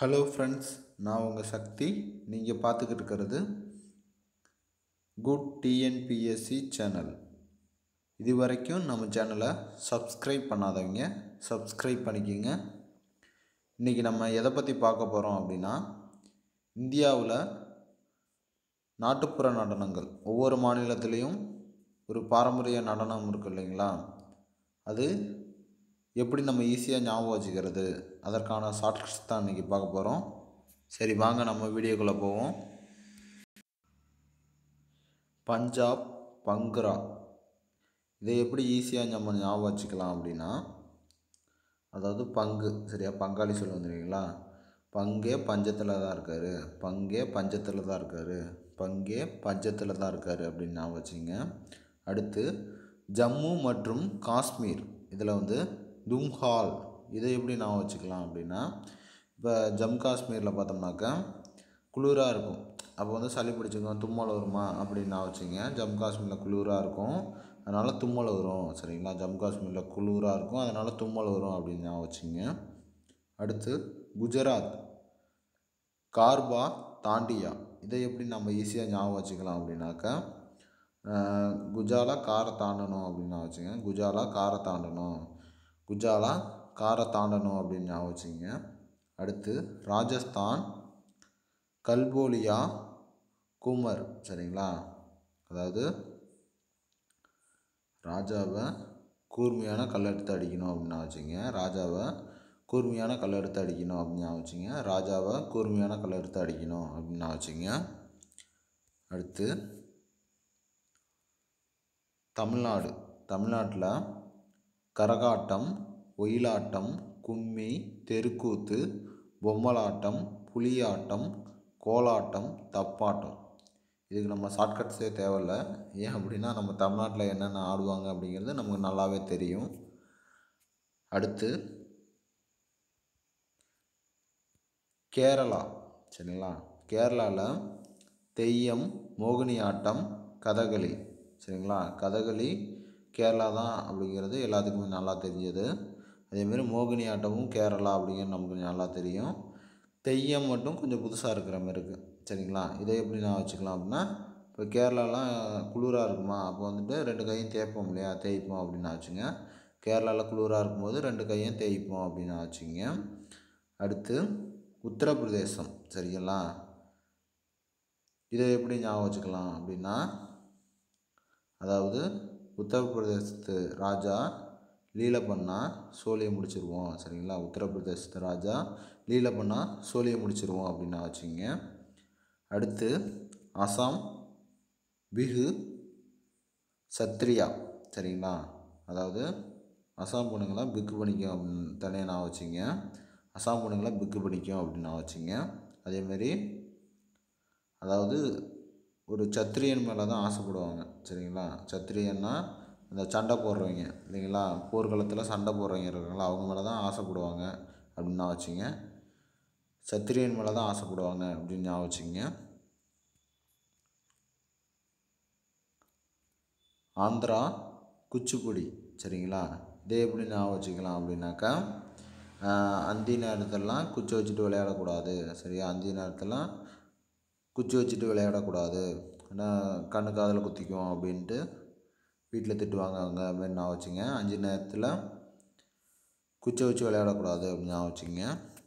hello friends நான் உங்கள் சக்தி நீங்கள் பார்த்துக்கிட்டு இருக்கிறது குட் டிஎன்பிஎஸ்சி சேனல் இது வரைக்கும் நம்ம சேனலை சப்ஸ்கிரைப் பண்ணாதவங்க சப்ஸ்கிரைப் பண்ணிக்கோங்க இன்றைக்கி நம்ம எதை பற்றி பார்க்க போகிறோம் அப்படின்னா இந்தியாவில் நாட்டுப்புற நடனங்கள் ஒவ்வொரு மாநிலத்துலேயும் ஒரு பாரம்பரிய நடனம் இருக்கு இல்லைங்களா அது எப்படி நம்ம ஈஸியாக ஞாபகம் வச்சுக்கிறது அதற்கான ஷார்ட்கட்ஸ் தான் இன்றைக்கி பார்க்க போகிறோம் சரி வாங்க நம்ம வீடியோக்குள்ளே போவோம் பஞ்சாப் பங்க்ரா இதை எப்படி ஈஸியாக நம்ம ஞாபகம் வச்சுக்கலாம் அப்படின்னா அதாவது பங்கு சரியா பங்காளி சொல்ல வந்துருக்கீங்களா பங்கே பஞ்சத்தில் தான் இருக்கார் பங்கே பஞ்சத்தில் தான் இருக்கார் பங்கே பஞ்சத்தில் தான் இருக்கார் அப்படின்னு ஞாபகம் வச்சுங்க அடுத்து ஜம்மு மற்றும் காஷ்மீர் இதில் வந்து தும்ஹால் இதை எப்படி ஞாபகம் வச்சுக்கலாம் அப்படின்னா இப்போ ஜம்மு காஷ்மீரில் பார்த்தோம்னாக்கா குளிராக இருக்கும் அப்போ வந்து சளி பிடிச்சிக்கும் தும்மல் வருமா அப்படின்னு நான் வச்சுங்க ஜம்மு காஷ்மீரில் குளிராக இருக்கும் அதனால் தும்மல் வரும் சரிங்களா ஜம்மு காஷ்மீரில் குளிராக இருக்கும் அதனால் தும்மல் வரும் அப்படின்னு ஞாபகம் வச்சுங்க அடுத்து குஜராத் கார்பா தாண்டியா இதை எப்படி நம்ம ஈஸியாக ஞாபகம் வச்சுக்கலாம் அப்படின்னாக்கா குஜாலா காரை தாண்டணும் அப்படின்னு ஞாபகம் வச்சுங்க குஜாலா காரை தாண்டணும் குஜாலா காரை தாண்டணும் அப்படின்னு ஞாபகம் வச்சுங்க அடுத்து ராஜஸ்தான் கல்போலியா குமர் சரிங்களா அதாவது ராஜாவை கூர்மையான கல்லெடுத்து அடிக்கணும் அப்படின்னு வச்சுங்க ராஜாவை கூர்மையான கல்லெடுத்து அடிக்கணும் அப்படின்னு வச்சுங்க ராஜாவை கூர்மையான கல்லெடுத்து அடிக்கணும் அப்படின்னு வச்சுங்க அடுத்து தமிழ்நாடு தமிழ்நாட்டில் கரகாட்டம் ஒயிலாட்டம் கும்மி தெருக்கூத்து பொம்மலாட்டம் புலியாட்டம் கோலாட்டம் தப்பாட்டம் இதுக்கு நம்ம ஷார்ட்கட்ஸே தேவையில்ல ஏன் அப்படின்னா நம்ம தமிழ்நாட்டில் என்னென்ன ஆடுவாங்க அப்படிங்கிறது நமக்கு நல்லாவே தெரியும் அடுத்து கேரளா சரிங்களா கேரளாவில் தெய்யம் மோகினி ஆட்டம் கதகளி சரிங்களா கதகளி கேரளா தான் அப்படிங்கிறது எல்லாத்துக்குமே நல்லா தெரிஞ்சது அதேமாரி மோகினி ஆட்டமும் கேரளா அப்படிங்கிறது நமக்கு நல்லா தெரியும் தெய்யம் மட்டும் கொஞ்சம் புதுசாக இருக்கிற மாதிரி இருக்குது சரிங்களா இதை எப்படி நான் வச்சுக்கலாம் அப்படின்னா இப்போ கேரளாலாம் குளிராக இருக்குமா அப்போ வந்துட்டு ரெண்டு கையும் தேய்ப்போம் இல்லையா தேய்ப்போம் அப்படின்னு வச்சுங்க கேரளாவில் குளிராக இருக்கும்போது ரெண்டு கையும் தேய்ப்போம் அப்படின்னு வச்சுங்க அடுத்து உத்தரப்பிரதேசம் சரிங்களா இதை எப்படி ஞாபகம் வச்சுக்கலாம் அப்படின்னா அதாவது உத்தரப்பிரதேசத்து ராஜா லீலை பண்ணால் சோழியை முடிச்சிருவோம் சரிங்களா உத்தரப்பிரதேசத்து ராஜா லீலை பண்ணால் சோழியை முடிச்சிருவோம் அப்படின்னு வச்சுங்க அடுத்து அசாம் பிஹு சத்ரியா சரிங்களா அதாவது அசாம் பொண்ணுங்களாம் பிக்கு பண்ணிக்கும் அப்படின்னு தனியாக நான் வச்சுங்க அசாம் பொண்ணுங்களாம் பிக்கு பண்ணிக்கும் அப்படின்னு நான் வச்சுங்க அதேமாரி அதாவது ஒரு சத்திரியன் மேலே தான் ஆசைப்படுவாங்க சரிங்களா சத்திரியன்னா இந்த சண்டை போடுறவங்க இல்லைங்களா போர்க்களத்தில் சண்டை போடுறவங்க இருக்காங்களா அவங்க மேலே தான் ஆசைப்படுவாங்க அப்படின்னு நான் வச்சுங்க சத்திரியன் மேலே தான் ஆசைப்படுவாங்க அப்படின்னு ஞாபகம் வச்சுங்க ஆந்திரா குச்சிப்புடி சரிங்களா இதே எப்படி ஞாபகம் வச்சுக்கலாம் அப்படின்னாக்கா அந்தி நேரத்திலலாம் குச்சி வச்சுட்டு விளையாடக்கூடாது சரியா அந்தி நேரத்திலாம் குச்சி வச்சுட்டு விளையாடக்கூடாது ஏன்னா கண்ணு காதில் குத்திக்கும் அப்படின்ட்டு வீட்டில் திட்டுவாங்க அவங்க அப்படின்னு நான் வச்சுங்க அஞ்சு நேரத்தில் குச்சை வச்சு விளையாடக்கூடாது அப்படின்னு நான் வச்சுங்க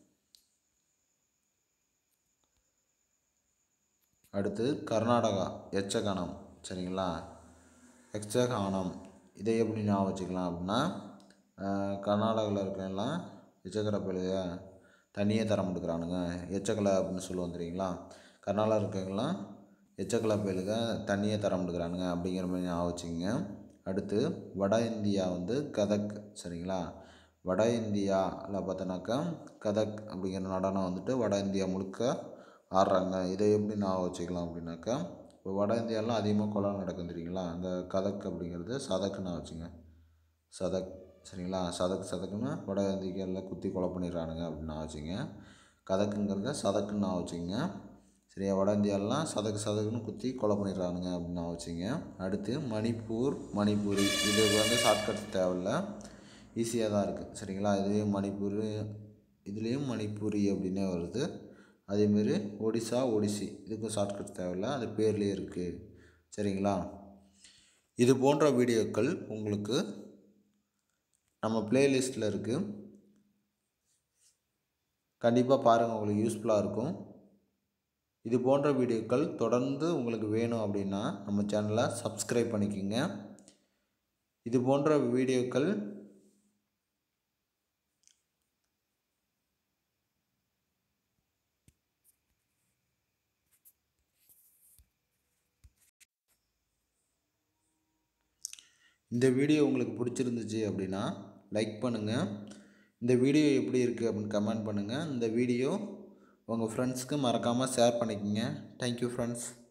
அடுத்து கர்நாடகா எச்சகணம் சரிங்களா எச்சகானம் இதை எப்படி ஞாபகம் வச்சுக்கலாம் அப்படின்னா கர்நாடகாவில் இருக்கிறலாம் எச்சக்கரை பிள்ளைய தண்ணியே தர மாட்டேங்கிறானுங்க எச்சக்கலை அப்படின்னு சொல்லுவோம் தெரியுங்களா கர்நாடகா இருக்கவங்களாம் எச்சக்கலை பயலுக தண்ணியே தர மாட்டேங்கிறானுங்க அப்படிங்கிற மாதிரி ஞாபகம் வச்சுங்க அடுத்து வட இந்தியா வந்து கதக் சரிங்களா வட இந்தியாவில் பார்த்தோன்னாக்கா கதக் அப்படிங்கிற நடனம் வந்துட்டு வட இந்தியா முழுக்க ஆடுறாங்க இதை எப்படி ஞாபகம் வச்சுக்கலாம் அப்படின்னாக்கா இப்போ வட இந்தியாலாம் அதிகமாக கொலை நடக்கும் தெரியுங்களா அந்த கதக் அப்படிங்கிறது சதக்குன்னு வச்சுங்க சதக் சரிங்களா சதக்கு சதக்குன்னு வட இந்தியாவில் குத்தி கொலை பண்ணிடுறானுங்க அப்படின்னு வச்சுங்க கதக்குங்கிறத சதக்குன்னு வச்சுங்க சரியா வட இந்தியாலலாம் சதக்கு சதக்குன்னு குத்தி கொலை பண்ணிடுறானுங்க அப்படின்னு வச்சுங்க அடுத்து மணிப்பூர் மணிப்பூரி இது வந்து ஷார்ட்கட் தேவையில்ல ஈஸியாக தான் இருக்குது சரிங்களா இதுவே மணிப்பூர் இதுலேயும் மணிப்பூரி அப்படின்னே வருது அதேமாரி ஒடிசா ஒடிசி இதுக்கும் ஷார்ட்கட் தேவையில்ல அது பேர்லேயே இருக்குது சரிங்களா இது போன்ற வீடியோக்கள் உங்களுக்கு நம்ம ப்ளேலிஸ்ட்டில் இருக்குது கண்டிப்பாக பாருங்கள் உங்களுக்கு யூஸ்ஃபுல்லாக இருக்கும் இது போன்ற வீடியோக்கள் தொடர்ந்து உங்களுக்கு வேணும் அப்படின்னா நம்ம சேனலை சப்ஸ்கிரைப் பண்ணிக்கோங்க இது போன்ற வீடியோக்கள் இந்த வீடியோ உங்களுக்கு பிடிச்சிருந்துச்சு அப்படின்னா லைக் பண்ணுங்கள் இந்த வீடியோ எப்படி இருக்குது அப்படின்னு கமெண்ட் பண்ணுங்கள் இந்த வீடியோ உங்கள் ஃப்ரெண்ட்ஸ்க்கு மறக்காமல் ஷேர் பண்ணிக்கோங்க தேங்க்யூ ஃப்ரெண்ட்ஸ்